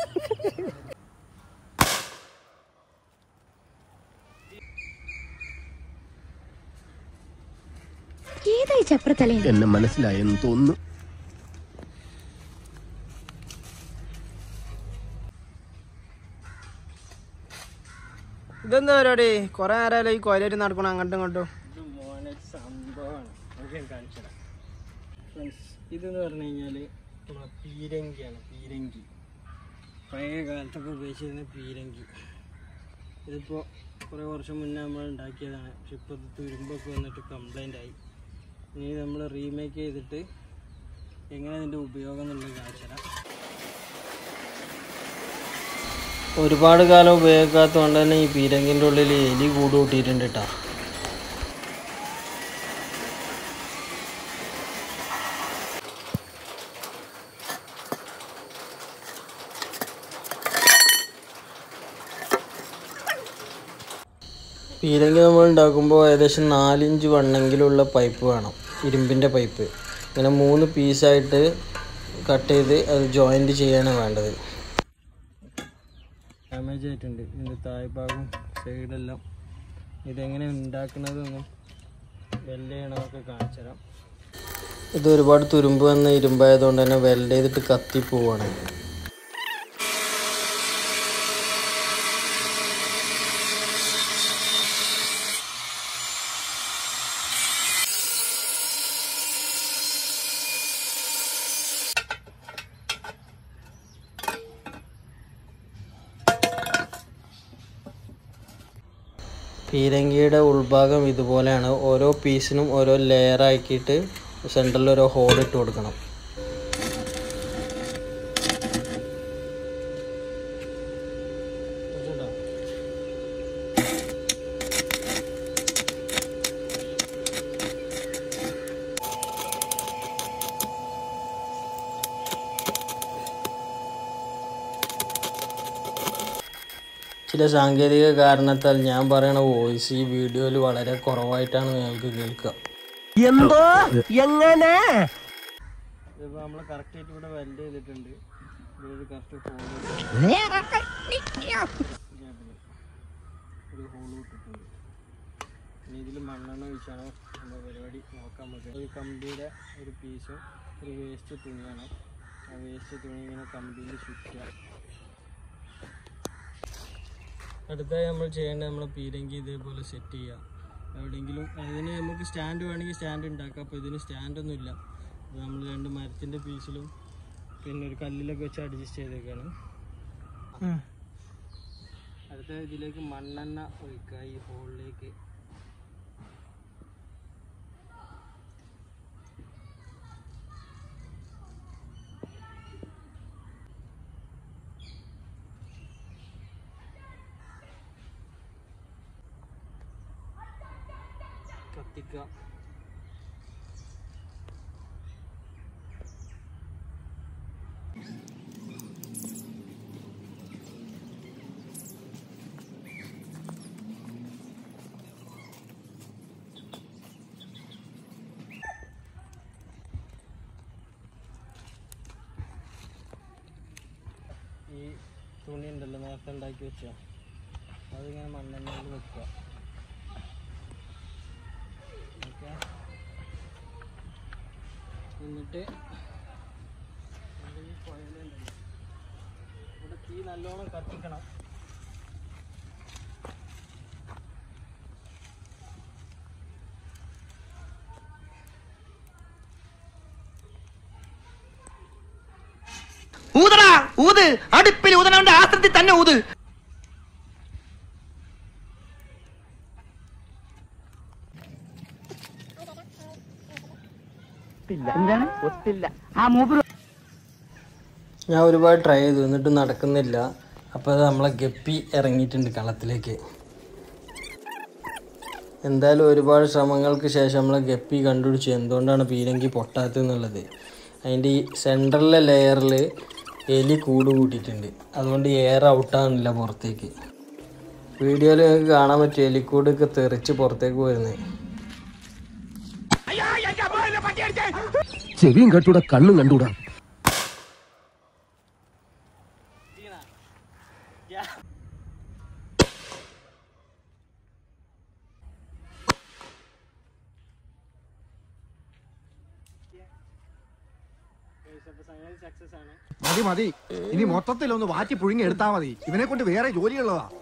ഏതായി ചപ്രത്തലേ എന്നെ മനസ്സിലായെന്ന് തോന്നുന്നു ഇതെന്താ പരിപാടി കൊറേ നേരമല്ലോ ഈ കൊയിലേറ്റ് നടക്കണം അങ്ങോട്ടും ഇങ്ങോട്ടും ഇത് മോനെ സംഭവമാണ് നമുക്ക് ഞാൻ കാണിച്ചുതരാം ഫ്രണ്ട്സ് ഇതെന്ന് പറഞ്ഞു കഴിഞ്ഞാൽ നമ്മളെ പീരങ്കിയാണ് പീരങ്കി പഴയ കാലത്തൊക്കെ ഉപയോഗിച്ചിരുന്ന പീരങ്കി ഇതിപ്പോൾ കുറേ വർഷം മുന്നേ നമ്മൾ ഉണ്ടാക്കിയതാണ് പക്ഷെ ഇപ്പോൾ ഇത് തുരുമ്പൊക്കെ വന്നിട്ട് കംപ്ലൈൻ്റ് ആയി ഇനി നമ്മൾ റീമേക്ക് ചെയ്തിട്ട് എങ്ങനെ ഇതിൻ്റെ ഉപയോഗം എന്നുള്ളത് കാണിച്ചുതരാം ഒരുപാട് കാലം ഉപയോഗിക്കാത്തതുകൊണ്ട് തന്നെ ഈ പീരങ്കിൻ്റെ ഉള്ളിൽ എലി കൂട് കൂട്ടിയിട്ടുണ്ട് കേട്ടോ പീരങ്കി നമ്മൾ ഉണ്ടാക്കുമ്പോൾ ഏകദേശം നാലിഞ്ച് വണ്ണെങ്കിലുള്ള പൈപ്പ് വേണം ഇരുമ്പിൻ്റെ പൈപ്പ് ഇങ്ങനെ മൂന്ന് പീസായിട്ട് കട്ട് ചെയ്ത് അത് ജോയിൻറ്റ് ചെയ്യാണ് വേണ്ടത് ഡാമേജ് ആയിട്ടുണ്ട് ഇതിൻ്റെ താഴ്ഭാഗം സൈഡെല്ലാം ഇതെങ്ങനെ ഉണ്ടാക്കുന്നതൊന്നും വെൽഡ് ചെയ്യണമൊക്കെ കാണിച്ചു തരാം ഇത് ഒരുപാട് തുരുമ്പ് വന്ന ഇരുമ്പായതുകൊണ്ട് തന്നെ വെൽഡ് ചെയ്തിട്ട് കത്തി പോവാണ് പീരങ്കിയുടെ ഉൾഭാഗം ഇതുപോലെയാണ് ഓരോ പീസിനും ഓരോ ലെയർ ആക്കിയിട്ട് സെൻറ്ററിൽ ഓരോ ഹോൾ ഇട്ട് കൊടുക്കണം ചില സാങ്കേതിക കാരണത്താൽ ഞാൻ പറയണ വോയിസ് ഈ വീഡിയോയിൽ വളരെ കുറവായിട്ടാണ് നിങ്ങൾക്ക് കേൾക്കുക എന്തോ എങ്ങനെ ഇതിപ്പോൾ നമ്മൾ കറക്റ്റായിട്ട് ഇവിടെ വെൽഡ് ചെയ്തിട്ടുണ്ട് ഇവിടെ കറക്റ്റ് ഹോൾ ഒരു ഹോൾ ഇട്ടിട്ടുണ്ട് ഇനി ഇതിൽ മണ്ണെണ്ണ ഒഴിച്ചാണ് നമ്മുടെ പരിപാടി നോക്കാൻ പറ്റുക ഒരു കമ്പിയുടെ ഒരു പീസും ഒരു വേസ്റ്റ് തുണിയാണ് ആ വേസ്റ്റ് തുണി ഇങ്ങനെ കമ്പിയിൽ ചുറ്റുക അടുത്തായി നമ്മൾ ചെയ്യേണ്ടത് നമ്മൾ പീരങ്കി ഇതേപോലെ സെറ്റ് ചെയ്യുക എവിടെയെങ്കിലും അതിന് നമുക്ക് സ്റ്റാൻഡ് വേണമെങ്കിൽ സ്റ്റാൻഡ് ഉണ്ടാക്കാം അപ്പോൾ ഇതിന് സ്റ്റാൻഡൊന്നും ഇല്ല അപ്പോൾ നമ്മൾ രണ്ട് മരത്തിൻ്റെ പീസിലും പിന്നെ ഒരു കല്ലിലൊക്കെ വെച്ച് അഡ്ജസ്റ്റ് ചെയ്തേക്കാണ് അടുത്ത ഇതിലേക്ക് മണ്ണെണ്ണ ഒഴിക്കുക ഈ ഹോളിലേക്ക് കത്തിക്കുക ഈ തുണി ഉണ്ടല്ലോ നേരത്തെ ഉണ്ടാക്കി വെച്ചോ അതിങ്ങനെ മണ്ണെണ്ണയിൽ വെക്കുക ഓക്കെ എന്നിട്ട് ഇതിൻ്റെ ഈ കുഴലുണ്ടല്ലോ ഇവിടെ തീ നല്ലോണം കത്തിക്കണം ഊതടാ ഊത് അടുപ്പിൽ ഊതനവന്റെ ആശ്രത്തിൽ തന്നെ ഊത് എന്താണ് ഒത്തില്ല ആ മൂപ്പര് ഞാൻ ഒരുപാട് ട്രൈ ചെയ്തു എന്നിട്ട് നടക്കുന്നില്ല അപ്പോൾ അത് നമ്മളെ ഗപ്പി ഇറങ്ങിയിട്ടുണ്ട് കളത്തിലേക്ക് എന്തായാലും ഒരുപാട് ശ്രമങ്ങൾക്ക് ശേഷം നമ്മളെ ഗപ്പി കണ്ടുപിടിച്ചു എന്തുകൊണ്ടാണ് പീരങ്കി പൊട്ടാത്തതെന്നുള്ളത് അതിൻ്റെ ഈ സെൻട്രലിലെ ലെയറിൽ എലി കൂട് കൂട്ടിയിട്ടുണ്ട് അതുകൊണ്ട് എയർ ഔട്ടാകുന്നില്ല പുറത്തേക്ക് വീഡിയോയിൽ നിങ്ങൾക്ക് കാണാൻ പറ്റും എലിക്കൂടൊക്കെ തെറിച്ച് പുറത്തേക്ക് വരുന്നത് ചെവിയും കട്ടൂടാ കണ്ണും കണ്ടൂടാ സക്സസ് ആണ് മതി മതി ഇനി മൊത്തത്തിൽ ഒന്ന് വാറ്റി പുഴുങ്ങി എടുത്താ മതി ഇവനെ കൊണ്ട് വേറെ ജോലിയുള്ളതാ